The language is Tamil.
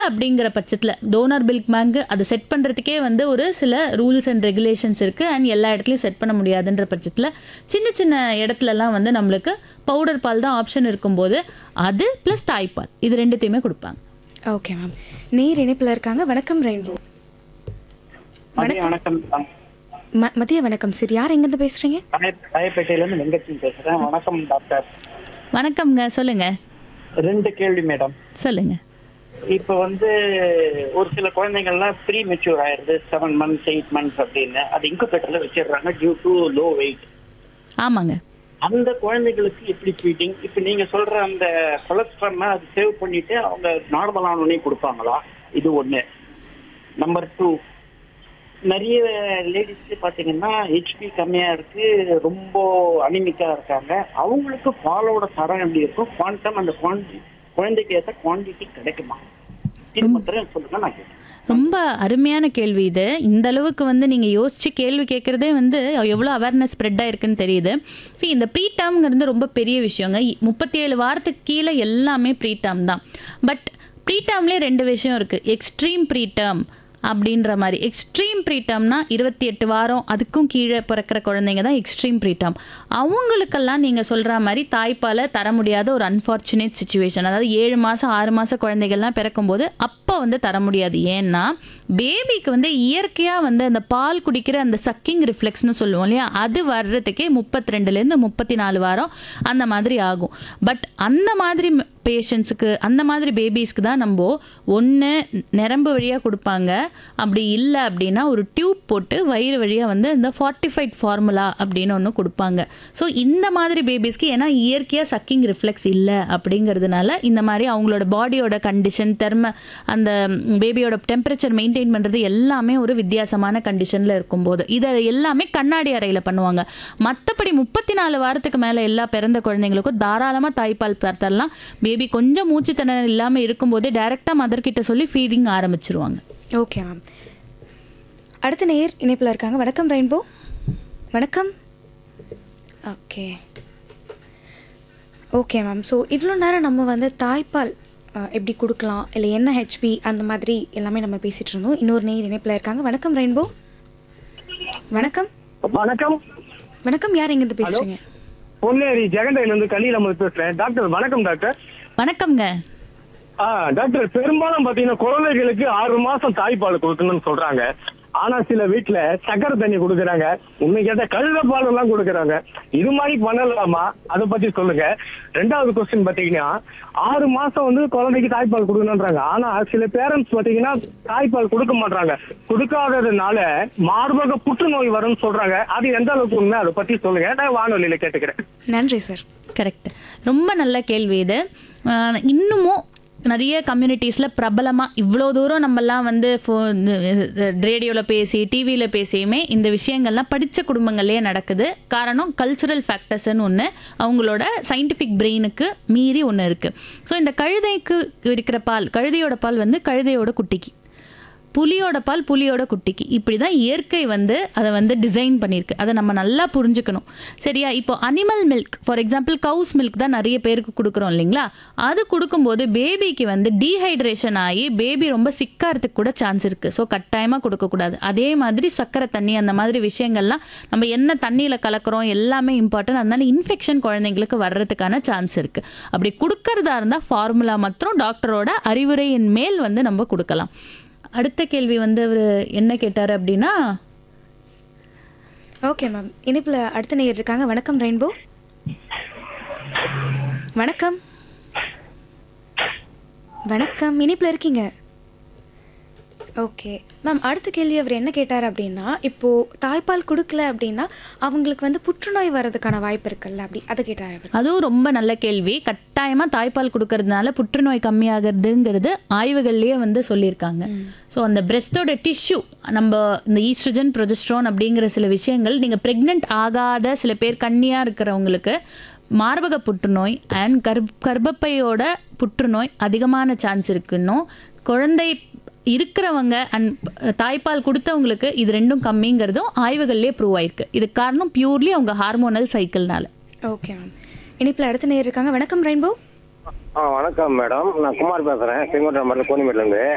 அப்படிங்கிற பட்சத்தில் டோனர் மில்க் பேங்க் அதை செட் பண்ணுறதுக்கே வந்து ஒரு சில ரூல்ஸ் அண்ட் ரெகுலேஷன்ஸ் இருக்குது அண்ட் எல்லா இடத்துலையும் செட் பண்ண முடியாதுன்ற பட்சத்தில் சின்ன சின்ன இடத்துலலாம் வந்து நம்மளுக்கு பவுடர் பால் தான் ஆப்ஷன் இருக்கும்போது அது ப்ளஸ் தாய்ப்பால் இது ரெண்டுத்தையுமே கொடுப்பாங்க ஓகே மேம் நேர் இணைப்பில் இருக்காங்க வணக்கம் ரெயின்போ மதிய வணக்கம் மேடம். ம மதிய வணக்கம் சார் யார் எங்கேருந்து பேசுகிறீங்க ராய- ராயப்பேட்டையில இருந்து வெங்கட்சன் பேசுறேன் வணக்கம் டாக்டர் வணக்கம்ங்க சொல்லுங்கள் ரெண்டு கேள்வி மேடம் சொல்லுங்கள் இப்ப வந்து ஒரு சில குழந்தைங்கள்லாம் ப்ரீ மெச்சூர் ஆயிருது செவன் மந்த்ஸ் எயிட் மந்த்ஸ் அப்படின்னு அது இன்குபேட்டர்ல வச்சிடுறாங்க டியூ டு லோ வெயிட் ஆமாங்க அந்த குழந்தைகளுக்கு எப்படி ஃபீடிங் இப்ப நீங்க சொல்ற அந்த கொலஸ்ட்ரால் அது சேவ் பண்ணிட்டு அவங்க நார்மல் ஆனோடனே கொடுப்பாங்களா இது ஒண்ணு நம்பர் டூ நிறைய லேடிஸ்க்கு பாத்தீங்கன்னா ஹெச்பி கம்மியா இருக்கு ரொம்ப அனிமிக்கா இருக்காங்க அவங்களுக்கு பாலோட தரம் எப்படி இருக்கும் குவாண்டம் அந்த குவான்டி குழந்தைக்கு ஏற்ற குவான்டிட்டி கிடைக்குமா இது மாத்திரம் சொல்லுங்க நான் கேட்கிறேன் ரொம்ப அருமையான கேள்வி இது இந்த அளவுக்கு வந்து நீங்கள் யோசிச்சு கேள்வி கேட்குறதே வந்து எவ்வளோ அவேர்னஸ் ஸ்ப்ரெட் ஆயிருக்குன்னு தெரியுது see இந்த ப்ரீ டேர்ம்ங்கிறது ரொம்ப பெரிய விஷயங்க முப்பத்தி ஏழு வாரத்துக்கு கீழே எல்லாமே ப்ரீ டேர்ம் தான் பட் ப்ரீ டேர்ம்லேயே ரெண்டு விஷயம் இருக்குது எக்ஸ்ட்ரீம் ப்ரீ டேர்ம் அப்படின்ற மாதிரி எக்ஸ்ட்ரீம் ப்ரீட்டம்னா இருபத்தி எட்டு வாரம் அதுக்கும் கீழே பிறக்கிற குழந்தைங்க தான் எக்ஸ்ட்ரீம் ப்ரீட்டம் அவங்களுக்கெல்லாம் நீங்கள் சொல்கிற மாதிரி தாய்ப்பாலை தர முடியாத ஒரு அன்ஃபார்ச்சுனேட் சுச்சுவேஷன் அதாவது ஏழு மாதம் ஆறு மாதம் குழந்தைகள்லாம் பிறக்கும்போது அப்போ வந்து தர முடியாது ஏன்னா பேபிக்கு வந்து இயற்கையாக வந்து அந்த பால் குடிக்கிற அந்த சக்கிங் ரிஃப்ளெக்ஸ்னு சொல்லுவோம் இல்லையா அது வர்றதுக்கே முப்பத்தி ரெண்டுலேருந்து முப்பத்தி நாலு வாரம் அந்த மாதிரி ஆகும் பட் அந்த மாதிரி பேஷண்ட்ஸுக்கு அந்த மாதிரி பேபிஸ்க்கு தான் நம்ம ஒன்று நரம்பு வழியாக கொடுப்பாங்க அப்படி இல்லை அப்படின்னா ஒரு டியூப் போட்டு வயிறு வழியாக வந்து இந்த ஃபார்ட்டிஃபைட் ஃபார்முலா அப்படின்னு ஒன்று கொடுப்பாங்க ஸோ இந்த மாதிரி பேபிஸ்க்கு ஏன்னா இயற்கையாக சக்கிங் ரிஃப்ளெக்ஸ் இல்லை அப்படிங்கிறதுனால இந்த மாதிரி அவங்களோட பாடியோட கண்டிஷன் தெர்ம அந்த பேபியோட டெம்பரேச்சர் மெயின்டைன் பண்ணுறது எல்லாமே ஒரு வித்தியாசமான கண்டிஷனில் இருக்கும்போது இதை எல்லாமே கண்ணாடி அறையில் பண்ணுவாங்க மற்றபடி முப்பத்தி நாலு வாரத்துக்கு மேலே எல்லா பிறந்த குழந்தைங்களுக்கும் தாராளமாக தாய்ப்பால் தரலாம் பேபி கொஞ்சம் மூச்சு திணறல் இல்லாமல் இருக்கும்போதே டைரெக்டாக மதர் கிட்ட சொல்லி ஃபீடிங் ஆரம்பிச்சிருவாங்க ஓகே மேம் அடுத்த நேர் இணைப்பில் இருக்காங்க வணக்கம் ரெயின்போ வணக்கம் ஓகே ஓகே மேம் ஸோ இவ்வளோ நேரம் நம்ம வந்து தாய்ப்பால் அஹ், எப்படி கொடுக்கலாம் இல்லை என்ன ஹெச்பி அந்த மாதிரி எல்லாமே நம்ம பேசிகிட்டு இருந்தோம் இன்னொரு நேர் இணைப்பில் இருக்காங்க வணக்கம் ரெயின்போ வணக்கம் வணக்கம் வணக்கம் யார் எங்கேருந்து பேசுகிறீங்க பொன்னேரி ஜெகண்டையில இருந்து கலியில முதல் பேசுறேன் டாக்டர் வணக்கம் டாக்டர் வணக்கம்ங்க ஆ டாக்டர் பெரும்பாலும் பாத்தீங்கன்னா குழந்தைகளுக்கு ஆறு மாசம் தாய்ப்பால் கொடுக்கணும்னு சொல்றாங்க ஆனா சில வீட்டுல சக்கரை தண்ணி கொடுக்கறாங்க உண்மை கேட்ட கழுத பால் எல்லாம் கொடுக்கறாங்க இது மாதிரி பண்ணலாமா அதை பத்தி சொல்லுங்க ரெண்டாவது கொஸ்டின் பாத்தீங்கன்னா ஆறு மாசம் வந்து குழந்தைக்கு தாய்ப்பால் கொடுக்கணும்ன்றாங்க ஆனா சில பேரண்ட்ஸ் பாத்தீங்கன்னா தாய்ப்பால் கொடுக்க மாட்டாங்க கொடுக்காததுனால மார்பக புற்றுநோய் வரும்னு சொல்றாங்க அது எந்த அளவுக்கு உண்மை அதை பத்தி சொல்லுங்க நான் வானொலியில கேட்டுக்கிறேன் நன்றி சார் கரெக்ட் ரொம்ப நல்ல கேள்வி இது ஆஹ் இன்னமும் நிறைய கம்யூனிட்டிஸில் பிரபலமாக இவ்வளோ தூரம் நம்மலாம் வந்து ஃபோ ரேடியோவில் பேசி டிவியில் பேசியுமே இந்த விஷயங்கள்லாம் படித்த குடும்பங்கள்லேயே நடக்குது காரணம் கல்ச்சுரல் ஃபேக்டர்ஸ்னு ஒன்று அவங்களோட சயின்டிஃபிக் பிரெயினுக்கு மீறி ஒன்று இருக்குது ஸோ இந்த கழுதைக்கு இருக்கிற பால் கழுதையோட பால் வந்து கழுதையோட குட்டிக்கு புலியோட பால் புலியோட குட்டிக்கு இப்படி தான் இயற்கை வந்து அதை வந்து டிசைன் பண்ணியிருக்கு அதை நம்ம நல்லா புரிஞ்சுக்கணும் சரியா இப்போ animal milk for example cows milk தான் நிறைய பேருக்கு கொடுக்குறோம் இல்லைங்களா அது கொடுக்கும்போது பேபிக்கு வந்து டீஹைட்ரேஷன் ஆகி பேபி ரொம்ப சிக்காகிறதுக்கு கூட சான்ஸ் இருக்குது ஸோ கட்டாயமாக கொடுக்கக்கூடாது அதே மாதிரி சக்கரை தண்ணி அந்த மாதிரி விஷயங்கள்லாம் நம்ம என்ன தண்ணியில் கலக்கிறோம் எல்லாமே இம்பார்ட்டன்ட் அதனால இன்ஃபெக்ஷன் குழந்தைங்களுக்கு வர்றதுக்கான சான்ஸ் இருக்குது அப்படி கொடுக்கறதா இருந்தால் ஃபார்முலா மற்றும் டாக்டரோட அறிவுரையின் மேல் வந்து நம்ம கொடுக்கலாம் அடுத்த கேள்வி வந்து அவர் என்ன கேட்டார் அப்படின்னா ஓகே மேம் இணைப்பில் அடுத்த நேயர் இருக்காங்க வணக்கம் ரெயின்போ வணக்கம் வணக்கம் இணைப்பில் இருக்கீங்க ஓகே மேம் அடுத்த கேள்வி அவர் என்ன கேட்டார் அப்படின்னா இப்போது தாய்ப்பால் கொடுக்கல அப்படின்னா அவங்களுக்கு வந்து புற்றுநோய் வர்றதுக்கான வாய்ப்பு இருக்குல்ல அப்படி அதை கேட்டார் அவர் அதுவும் ரொம்ப நல்ல கேள்வி கட்டாயமாக தாய்ப்பால் கொடுக்கறதுனால புற்றுநோய் கம்மியாகிறதுங்கிறது ஆய்வுகள்லேயே வந்து சொல்லியிருக்காங்க ஸோ அந்த பிரெஸ்டோட டிஷ்யூ நம்ம இந்த ஈஸ்ட்ரஜன் ப்ரொஜெஸ்ட்ரான் அப்படிங்கிற சில விஷயங்கள் நீங்கள் ப்ரெக்னென்ட் ஆகாத சில பேர் கன்னியாக இருக்கிறவங்களுக்கு மார்பக புற்றுநோய் அண்ட் கர்ப் கர்ப்பப்பையோட புற்றுநோய் அதிகமான சான்ஸ் இருக்குன்னும் குழந்தை இருக்கிறவங்க அண்ட் தாய்ப்பால் கொடுத்தவங்களுக்கு இது ரெண்டும் கம்மிங்கிறதும் ஆய்வுகள்லேயே ப்ரூவ் ஆயிருக்கு இதுக்கு காரணம் பியூர்லி அவங்க ஹார்மோனல் சைக்கிள்னால ஓகே மேம் இணைப்பில் அடுத்த நேயர் இருக்காங்க வணக்கம் ரெயின்போ ஆ வணக்கம் மேடம் நான் குமார் பேசுகிறேன் செங்கோட்டை மரத்தில் கோனிமேட்லேருந்து